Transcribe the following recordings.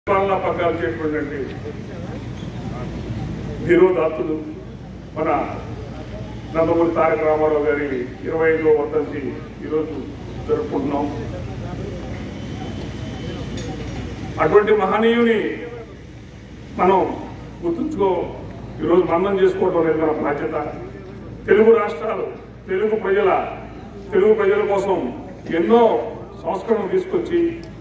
పాలనా పగ్గాలు చేసినటువంటి ధీరోదాత్తుడు మన నందమూరి తారక రామారావు గారి ఇరవై ఐదో వర్ధంతి ఈరోజు జరుపుకుంటున్నాం అటువంటి మహనీయుని మనం గుర్తుంచుకో ఈరోజు మన్నం చేసుకోవడం అనేది మన బాధ్యత తెలుగు రాష్ట్రాలు తెలుగు ప్రజల తెలుగు ప్రజల కోసం ఎన్నో సంస్కరణలు తీసుకొచ్చి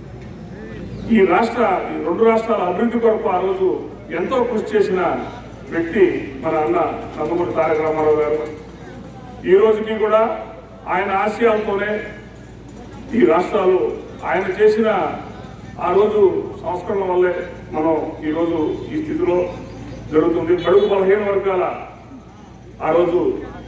ఈ రాష్ట్ర ఈ రెండు రాష్ట్రాల అభివృద్ధి కొరకు ఆ రోజు ఎంతో కృషి చేసిన వ్యక్తి మన అన్న నందమూరి తారక రామారావు గారు ఈ రోజుకి కూడా ఆయన ఆశయాలతోనే ఈ రాష్ట్రాలు ఆయన చేసిన ఆ రోజు సంస్కరణ వల్లే మనం ఈరోజు ఈ స్థితిలో జరుగుతుంది బడుగు బలహీన వర్గాల ఆ రోజు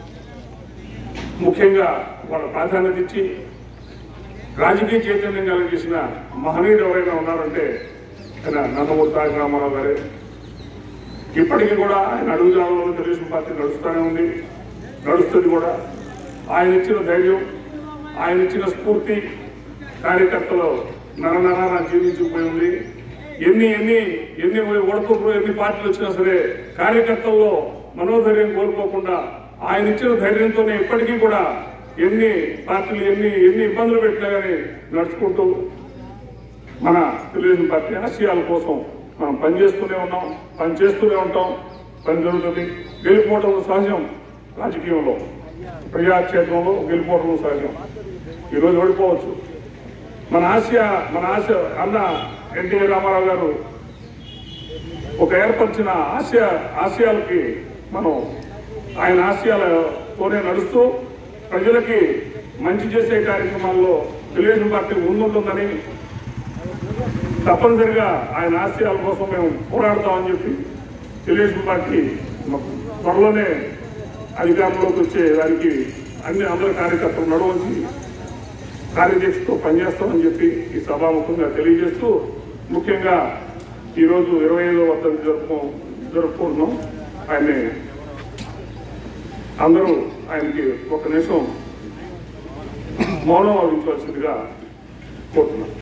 ముఖ్యంగా వాళ్ళ ప్రాధాన్యత ఇచ్చి రాజకీయ చైతన్యం కలిగేసిన మహనీయుడు ఎవరైనా ఉన్నారంటే ఆయన నందమూరి తారక రామారావు గారే ఇప్పటికీ కూడా ఆయన అడుగుజాలలో తెలుగుదేశం పార్టీ నడుస్తూనే ఉంది నడుస్తుంది కూడా ఆయన ఇచ్చిన ధైర్యం ఆయన ఇచ్చిన స్ఫూర్తి కార్యకర్తలు నరనరాన జీవించుకుపోయి ఉంది ఎన్ని ఎన్ని ఎన్ని ఓడకూరు ఎన్ని పార్టీలు వచ్చినా సరే కార్యకర్తల్లో మనోధైర్యం కోల్పోకుండా ఆయన ఇచ్చిన ధైర్యంతోనే ఇప్పటికీ కూడా ఎన్ని పార్టీలు ఎన్ని ఎన్ని ఇబ్బందులు పెట్టినా కానీ నడుచుకుంటూ మన తెలుగుదేశం పార్టీ ఆశయాల కోసం మనం పనిచేస్తూనే ఉన్నాం పని చేస్తూనే ఉంటాం పని జరుగుతుంది గెలిపోవటం సహజం రాజకీయంలో ప్రజాక్షేత్రంలో గెలిపోవటం సహజం ఈరోజు ఓడిపోవచ్చు మన ఆశయ మన ఆశ అన్న ఎన్టీ రామారావు గారు ఒక ఏర్పరిచిన ఆశయ ఆశయాలకి మనం ఆయన ఆశయాలతోనే నడుస్తూ ప్రజలకి మంచి చేసే కార్యక్రమాల్లో తెలుగుదేశం పార్టీ ముందుంటుందని తప్పనిసరిగా ఆయన ఆశయాల కోసం మేము పోరాడతామని చెప్పి తెలుగుదేశం పార్టీ మ- త్వరలోనే అధికారంలోకి వచ్చే దానికి అన్ని అందరి కార్యకర్తలు నడవచ్చి కార్యదీక్షతో పనిచేస్తామని చెప్పి ఈ సభాముఖంగా తెలియజేస్తూ ముఖ్యంగా ఈరోజు ఇరవై ఐదో వర్ధంతి జరుపు జరుపుకుంటున్నాం ఆయన్ని అందరూ ఆయనకి ఒక నిమిషం మౌనం వహించవలసిందిగా కోరుతున్నాం